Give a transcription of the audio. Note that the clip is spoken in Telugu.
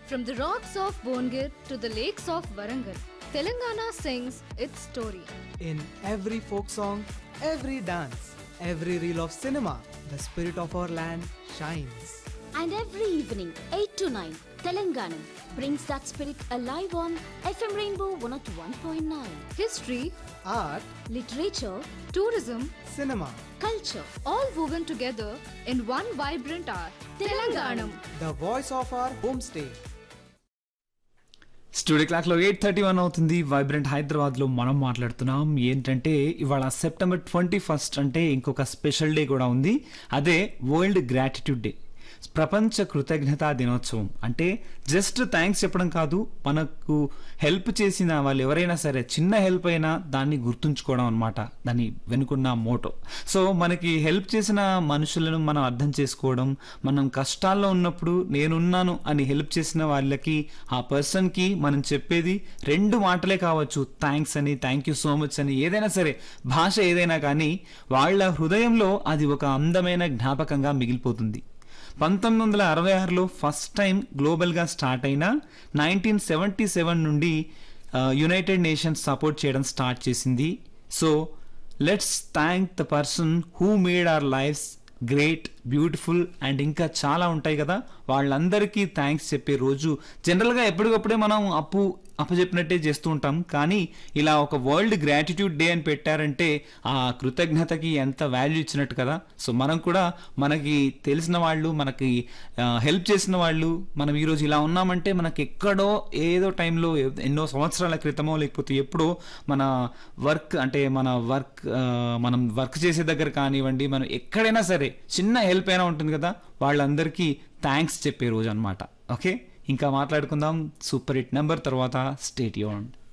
From the rocks of Bongir to the lakes of Warangal, Telangana sings its story. In every folk song, every dance, every reel of cinema, the spirit of our land shines. And every evening, 8 to 9, Telangana brings that spirit alive on FM Rainbow 101.9. History, Art, Literature, tourism, cinema, culture, all woven together in one vibrant art. Telanganam. the voice of our homestay. Studio క్లాక్లో ఎయిట్ థర్టీ వన్ అవుతుంది వైబ్రెంట్ హైదరాబాద్లో మనం మాట్లాడుతున్నాం ఏంటంటే ఇవాళ సెప్టెంబర్ ట్వంటీ ఫస్ట్ అంటే ఇంకొక స్పెషల్ డే కూడా ఉంది అదే వరల్డ్ గ్రాటిట్యూడ్ డే ప్రపంచ కృతజ్ఞతా దినోత్సవం అంటే జస్ట్ థ్యాంక్స్ చెప్పడం కాదు మనకు హెల్ప్ చేసిన వాళ్ళు ఎవరైనా సరే చిన్న హెల్ప్ అయినా దాన్ని గుర్తుంచుకోవడం అనమాట దాని వెనుకున్న మోటో సో మనకి హెల్ప్ చేసిన మనుషులను మనం అర్థం చేసుకోవడం మనం కష్టాల్లో ఉన్నప్పుడు నేనున్నాను అని హెల్ప్ చేసిన వాళ్ళకి ఆ పర్సన్కి మనం చెప్పేది రెండు మాటలే కావచ్చు థ్యాంక్స్ అని థ్యాంక్ యూ సో మచ్ అని ఏదైనా సరే భాష ఏదైనా కానీ వాళ్ళ హృదయంలో అది ఒక అందమైన జ్ఞాపకంగా మిగిలిపోతుంది పంతొమ్మిది వందల అరవై ఆరులో ఫస్ట్ టైం గ్లోబల్గా స్టార్ట్ అయిన నైన్టీన్ సెవెంటీ సెవెన్ నుండి యునైటెడ్ నేషన్స్ సపోర్ట్ చేయడం స్టార్ట్ చేసింది so let's thank the person who made our lifes great beautiful and ఇంకా చాలా ఉంటాయి కదా వాళ్ళందరికీ థ్యాంక్స్ చెప్పే రోజు జనరల్గా ఎప్పటికప్పుడే మనం అప్పు అప్పచెప్పినట్టే చేస్తూ ఉంటాం కానీ ఇలా ఒక వరల్డ్ గ్రాటిట్యూడ్ డే అని పెట్టారంటే ఆ కృతజ్ఞతకి ఎంత వాల్యూ ఇచ్చినట్టు కదా సో మనం కూడా మనకి తెలిసిన వాళ్ళు మనకి హెల్ప్ చేసిన వాళ్ళు మనం ఈరోజు ఇలా ఉన్నామంటే మనకి ఎక్కడో ఏదో టైంలో ఎన్నో సంవత్సరాల క్రితమో లేకపోతే ఎప్పుడో మన వర్క్ అంటే మన వర్క్ మనం వర్క్ చేసే దగ్గర కానివ్వండి మనం ఎక్కడైనా సరే చిన్న హెల్ప్ అయినా ఉంటుంది కదా వాళ్ళందరికీ థ్యాంక్స్ చెప్పే రోజు అనమాట ఓకే ఇంకా మాట్లాడుకుందాం సూపర్ హిట్ నెంబర్ తర్వాత స్టేట్ యూన్